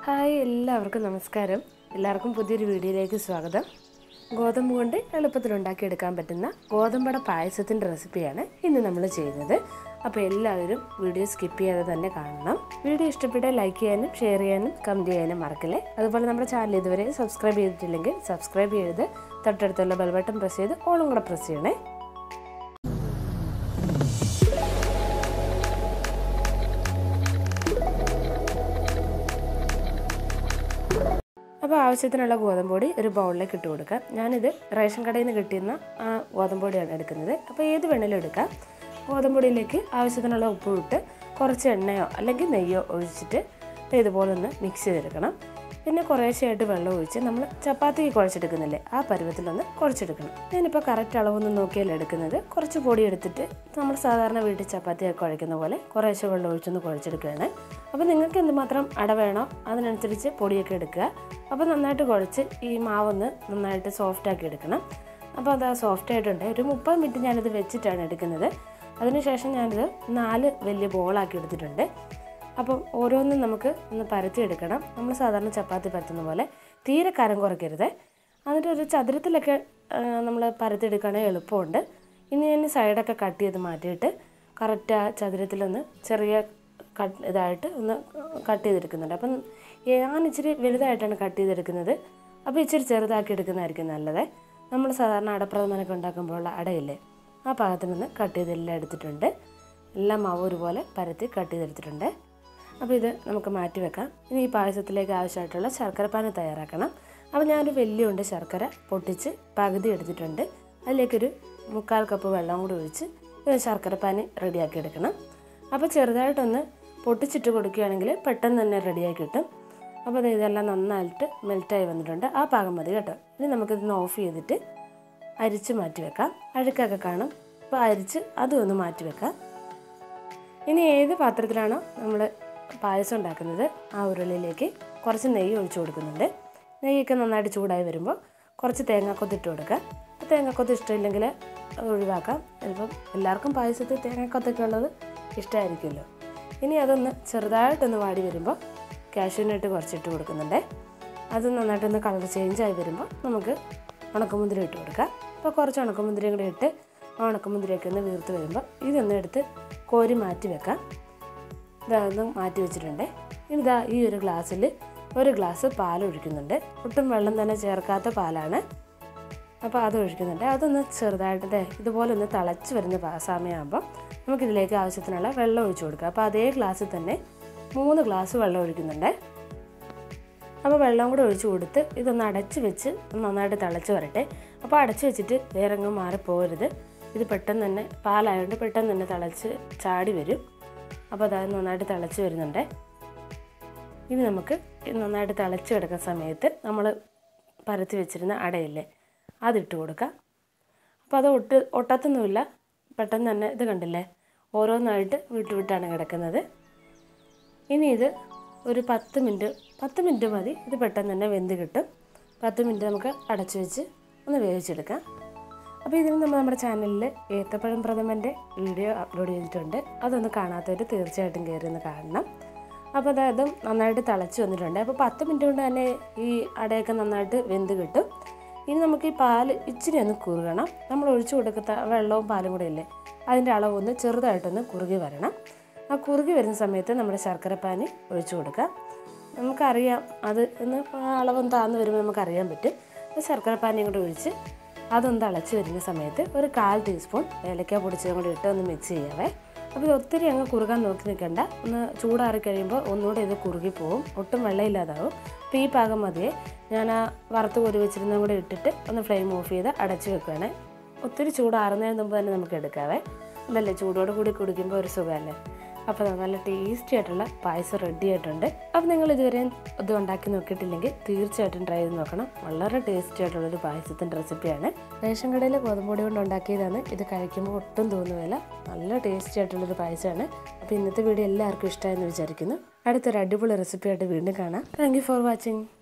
hi എല്ലാവർക്കും നമസ്കാരം എല്ലാവർക്കും പുതിയൊരു വീഡിയോയിലേക്ക് സ്വാഗതം ഗോതമ്പ് കൊണ്ട് എളുപ്പത്തിൽ ഉണ്ടാക്കിയെടുക്കാൻ പറ്റുന്ന ഗോതമ്പട പായസത്തിൻ്റെ റെസിപ്പിയാണ് ഇന്ന് നമ്മൾ ചെയ്യുന്നത് അപ്പോൾ എല്ലാവരും വീഡിയോ സ്കിപ്പ് ചെയ്യാതെ തന്നെ കാണണം വീഡിയോ ഇഷ്ടപ്പെട്ടാൽ ലൈക്ക് ചെയ്യാനും ഷെയർ ചെയ്യാനും കമൻറ്റ് ചെയ്യാനും മറക്കല്ലേ അതുപോലെ നമ്മുടെ ചാനൽ ഇതുവരെ സബ്സ്ക്രൈബ് ചെയ്തിട്ടില്ലെങ്കിൽ സബ്സ്ക്രൈബ് ചെയ്ത് തൊട്ടടുത്തുള്ള ബെൽ ബട്ടൺ പ്രസ് ചെയ്ത് ഓളും കൂടെ പ്രസ് ചെയ്യണേ അപ്പോൾ ആവശ്യത്തിനുള്ള ഗോതമ്പ് പൊടി ഒരു ബൗളിലേക്ക് ഇട്ട് കൊടുക്കാം ഞാനിത് റേഷൻ കടയിൽ നിന്ന് കിട്ടുന്ന ആ ഗോതമ്പ് പൊടിയാണ് എടുക്കുന്നത് അപ്പോൾ ഏത് വേണേലും എടുക്കാം ഗോതമ്പ് പൊടിയിലേക്ക് ആവശ്യത്തിനുള്ള ഉപ്പ് ഇട്ട് കുറച്ച് എണ്ണയോ അല്ലെങ്കിൽ നെയ്യോ ഒഴിച്ചിട്ട് ഇതുപോലെ ഒന്ന് മിക്സ് ചെയ്തെടുക്കണം പിന്നെ കുറേശ്ശെയായിട്ട് വെള്ളം ഒഴിച്ച് നമ്മൾ ചപ്പാത്തി കുഴച്ചെടുക്കുന്നില്ലേ ആ പരുവത്തിലൊന്ന് കുഴച്ചെടുക്കണം ഞാനിപ്പോൾ കറക്റ്റ് അളവൊന്നും നോക്കിയല്ല എടുക്കുന്നത് കുറച്ച് പൊടി എടുത്തിട്ട് നമ്മൾ സാധാരണ വീട്ടിൽ ചപ്പാത്തിയൊക്കെ കുഴക്കുന്ന പോലെ കുറേശ്ശെ വെള്ളം ഒഴിച്ചൊന്ന് കുഴച്ചെടുക്കുകയാണ് അപ്പോൾ നിങ്ങൾക്ക് എന്തുമാത്രം അട വേണോ അതിനനുസരിച്ച് പൊടിയൊക്കെ എടുക്കുക അപ്പോൾ നന്നായിട്ട് കുഴച്ച് ഈ മാവൊന്ന് നന്നായിട്ട് സോഫ്റ്റ് ആക്കി എടുക്കണം അപ്പോൾ അത് സോഫ്റ്റ് ആയിട്ടുണ്ട് ഒരു മുപ്പത് മിനിറ്റ് ഞാനിത് വെച്ചിട്ടാണ് എടുക്കുന്നത് അതിനുശേഷം ഞാനിത് നാല് വലിയ ബോളാക്കി എടുത്തിട്ടുണ്ട് അപ്പം ഓരോന്നും നമുക്ക് ഒന്ന് പരത്തിയെടുക്കണം നമ്മൾ സാധാരണ ചപ്പാത്തി പരത്തുന്ന പോലെ തീരെ കരം കുറയ്ക്കരുത് എന്നിട്ട് ഒരു ചതുരത്തിലൊക്കെ നമ്മൾ പരത്തിയെടുക്കുകയാണെങ്കിൽ എളുപ്പമുണ്ട് ഇനി ഞാൻ സൈഡൊക്കെ കട്ട് ചെയ്ത് മാറ്റിയിട്ട് കറക്റ്റ് ആ ചതുരത്തിലൊന്ന് ചെറിയ കട്ട് ഇതായിട്ട് ഒന്ന് കട്ട് ചെയ്തെടുക്കുന്നുണ്ട് അപ്പം ഞാൻ ഇച്ചിരി വലുതായിട്ടാണ് കട്ട് ചെയ്തെടുക്കുന്നത് അപ്പോൾ ഇച്ചിരി ചെറുതാക്കി എടുക്കുന്നതായിരിക്കും നല്ലത് നമ്മൾ സാധാരണ അടപ്രഥമനൊക്കെ ഉണ്ടാക്കുമ്പോഴുള്ള അടയില്ലേ ആ പാകത്തിനൊന്ന് കട്ട് ചെയ്തെല്ലാം എടുത്തിട്ടുണ്ട് എല്ലാം മാവ് ഒരുപോലെ പരത്തി കട്ട് ചെയ്തെടുത്തിട്ടുണ്ട് അപ്പോൾ ഇത് നമുക്ക് മാറ്റി വെക്കാം ഇനി ഈ പായസത്തിലേക്ക് ആവശ്യമായിട്ടുള്ള ശർക്കരപ്പാനി തയ്യാറാക്കണം അപ്പോൾ ഞാനൊരു വലിയ ഉണ്ട് ശർക്കര പൊട്ടിച്ച് പകുതി എടുത്തിട്ടുണ്ട് അതിലേക്കൊരു മുക്കാൽ കപ്പ് വെള്ളം കൂടി ഒഴിച്ച് ഇത് ശർക്കരപ്പാനി റെഡിയാക്കി എടുക്കണം അപ്പോൾ ചെറുതായിട്ടൊന്ന് പൊട്ടിച്ചിട്ട് കൊടുക്കുകയാണെങ്കിൽ പെട്ടെന്ന് തന്നെ റെഡിയാക്കി കിട്ടും അപ്പോൾ അത് ഇതെല്ലാം നന്നായിട്ട് മെൽറ്റായി വന്നിട്ടുണ്ട് ആ പാകം മതി കേട്ടോ ഇനി നമുക്കിതൊന്ന് ഓഫ് ചെയ്തിട്ട് അരിച്ച് മാറ്റി വെക്കാം അഴുക്കൊക്കെ കാണും അപ്പോൾ അരിച്ച് അതും ഒന്ന് മാറ്റി വെക്കാം ഇനി ഏത് പാത്രത്തിലാണോ നമ്മൾ പായസം ഉണ്ടാക്കുന്നത് ആ ഉരുളിയിലേക്ക് കുറച്ച് നെയ്യ് ഒഴിച്ചു കൊടുക്കുന്നുണ്ട് നെയ്യൊക്കെ നന്നായിട്ട് ചൂടായി വരുമ്പോൾ കുറച്ച് തേങ്ങാക്കൊത്ത് ഇട്ട് കൊടുക്കുക അപ്പോൾ തേങ്ങാക്കൊത്ത് ഇഷ്ടമില്ലെങ്കിൽ അത് ഒഴിവാക്കാം ചിലപ്പം എല്ലാവർക്കും പായസത്തിൽ തേങ്ങാക്കൊത്തൊക്കെ ഉള്ളത് ഇഷ്ടമായിരിക്കുമല്ലോ ഇനി അതൊന്ന് ചെറുതായിട്ടൊന്ന് വാടി വരുമ്പോൾ കാഷ്യൂനട്ട് കുറച്ചിട്ട് കൊടുക്കുന്നുണ്ട് അത് നന്നായിട്ടൊന്ന് കളർ ചേഞ്ച് ആയി വരുമ്പോൾ നമുക്ക് ഉണക്കമുന്തിരി ഇട്ട് കൊടുക്കാം അപ്പോൾ കുറച്ച് ഉണക്കമുന്തിരിയും കൂടി ഇട്ട് ആ ഉണക്കമുന്തിരിയൊക്കെ ഒന്ന് വീർത്ത് വരുമ്പോൾ ഇതൊന്ന് എടുത്ത് കോരി മാറ്റി വെക്കാം ഇതൊന്ന് മാറ്റി വെച്ചിട്ടുണ്ട് ഇനി ഇതാ ഈ ഒരു ഗ്ലാസ്സിൽ ഒരു ഗ്ലാസ് പാൽ ഒഴിക്കുന്നുണ്ട് ഒട്ടും വെള്ളം തന്നെ ചേർക്കാത്ത പാലാണ് അപ്പോൾ അത് ഒഴിക്കുന്നുണ്ട് അതൊന്ന് ചെറുതായിട്ട് ദേ ഇതുപോലെ ഒന്ന് തിളച്ച് വരുന്ന പാ- സമയമാകുമ്പോൾ നമുക്കിതിലേക്ക് ആവശ്യത്തിനുള്ള വെള്ളം ഒഴിച്ചു കൊടുക്കാം അപ്പോൾ അതേ ഗ്ലാസ്സിൽ തന്നെ മൂന്ന് ഗ്ലാസ് വെള്ളം ഒഴിക്കുന്നുണ്ട് അപ്പോൾ വെള്ളം കൂടെ ഒഴിച്ച് കൊടുത്ത് ഇതൊന്ന് അടച്ച് വെച്ച് നന്നായിട്ട് തിളച്ച് വരട്ടെ അപ്പോൾ അടച്ച് വെച്ചിട്ട് വേറെ എങ്ങും മാറിപ്പോകരുത് ഇത് പെട്ടെന്ന് തന്നെ പാലായതുകൊണ്ട് പെട്ടെന്ന് തന്നെ തിളച്ച് ചാടി വരും അപ്പോൾ അത് നന്നായിട്ട് തിളച്ച് വരുന്നുണ്ട് ഇനി നമുക്ക് ഇത് നന്നായിട്ട് തിളച്ച് കിടക്കുന്ന സമയത്ത് നമ്മൾ പരത്തി വെച്ചിരുന്ന അടയില്ലേ അതിട്ട് കൊടുക്കാം അപ്പോൾ അത് ഒട്ട് ഒട്ടത്തൊന്നുമില്ല പെട്ടെന്ന് തന്നെ ഇത് കണ്ടില്ലേ ഓരോന്നായിട്ട് വിട്ട് വിട്ടാണ് കിടക്കുന്നത് ഇനി ഇത് ഒരു പത്ത് മിനിറ്റ് പത്ത് മിനിറ്റ് മതി ഇത് പെട്ടെന്ന് തന്നെ വെന്ത് കിട്ടും പത്ത് മിനിറ്റ് നമുക്ക് അടച്ചു വെച്ച് ഒന്ന് വേവിച്ചെടുക്കാം അപ്പോൾ ഇതിന് നമ്മൾ നമ്മുടെ ചാനലിൽ ഏത്തപ്പഴം പ്രഥമൻ്റെ വീഡിയോ അപ്ലോഡ് ചെയ്തിട്ടുണ്ട് അതൊന്ന് കാണാത്തവർ തീർച്ചയായിട്ടും കയറി ഒന്ന് കാണണം അപ്പോൾ അതായത് നന്നായിട്ട് തിളച്ച് വന്നിട്ടുണ്ട് അപ്പോൾ പത്ത് മിനിറ്റ് കൊണ്ട് തന്നെ ഈ അടയൊക്കെ നന്നായിട്ട് വെന്ത് കിട്ടും ഇനി നമുക്ക് ഈ പാല് ഇച്ചിരി ഒന്ന് കുറുകണം നമ്മൾ ഒഴിച്ചു കൊടുക്കുന്ന വെള്ളവും പാലും കൂടെ ഇല്ലേ അതിൻ്റെ അളവൊന്ന് ചെറുതായിട്ടൊന്ന് കുറുകി വരണം ആ കുറുകി വരുന്ന സമയത്ത് നമ്മുടെ ശർക്കരപ്പാനി ഒഴിച്ചു കൊടുക്കാം നമുക്കറിയാം അത് ഒന്ന് ആ അളവൊന്ന് താന്ന് വരുമ്പോൾ നമുക്കറിയാൻ പറ്റും അപ്പോൾ ശർക്കരപ്പാനിയും കൂടെ ഒഴിച്ച് അതൊന്ന് തിളച്ച് വരുന്ന സമയത്ത് ഒരു കാൽ ടീസ്പൂൺ ഏലക്ക പൊടിച്ചതും കൂടി ഇട്ട് ഒന്ന് മിക്സ് ചെയ്യാവേ അപ്പോൾ ഇത് ഒത്തിരി അങ്ങ് കുറുകാൻ നോക്കി നിൽക്കണ്ട ഒന്ന് ചൂടാറി കഴിയുമ്പോൾ ഒന്നുകൂടെ ഇത് കുറുകി പോവും ഒട്ടും വെള്ളമില്ലാതാവും അപ്പോൾ ഈ പാകം മതിയെ ഞാൻ ആ വറുത്ത് കോരി വെച്ചിരുന്നതും കൂടെ ഇട്ടിട്ട് ഒന്ന് ഫ്ലെയിം ഓഫ് ചെയ്ത് അടച്ച് വെക്കുകയാണ് ഒത്തിരി ചൂടാറുന്നതിന് മുമ്പ് തന്നെ നമുക്ക് എടുക്കാവേ അതല്ലേ ചൂടോട് കൂടി കുടിക്കുമ്പോൾ ഒരു സുഖമല്ലേ അപ്പോൾ നല്ല ടേസ്റ്റി ആയിട്ടുള്ള പായസം റെഡി ആയിട്ടുണ്ട് അപ്പോൾ നിങ്ങൾ ഇതുവരെ ഇത് ഉണ്ടാക്കി നോക്കിയിട്ടില്ലെങ്കിൽ തീർച്ചയായിട്ടും ട്രൈ ചെയ്ത് നോക്കണം വളരെ ടേസ്റ്റി ആയിട്ടുള്ളൊരു പായസത്തിൻ്റെ റെസിപ്പിയാണ് റേഷൻ കടയിലെ ഗോതമ്പൊടി കൊണ്ട് ഉണ്ടാക്കിയതാണ് ഇത് കഴിക്കുമ്പോൾ ഒട്ടും തോന്നുകയില്ല നല്ല ടേസ്റ്റി ആയിട്ടുള്ളൊരു പായസമാണ് അപ്പോൾ ഇന്നത്തെ വീഡിയോ എല്ലാവർക്കും ഇഷ്ടമായെന്ന് വിചാരിക്കുന്നു അടുത്തൊരു അടിപൊളി റെസിപ്പിയായിട്ട് വീണ്ടും കാണാം താങ്ക് ഫോർ വാച്ചിങ്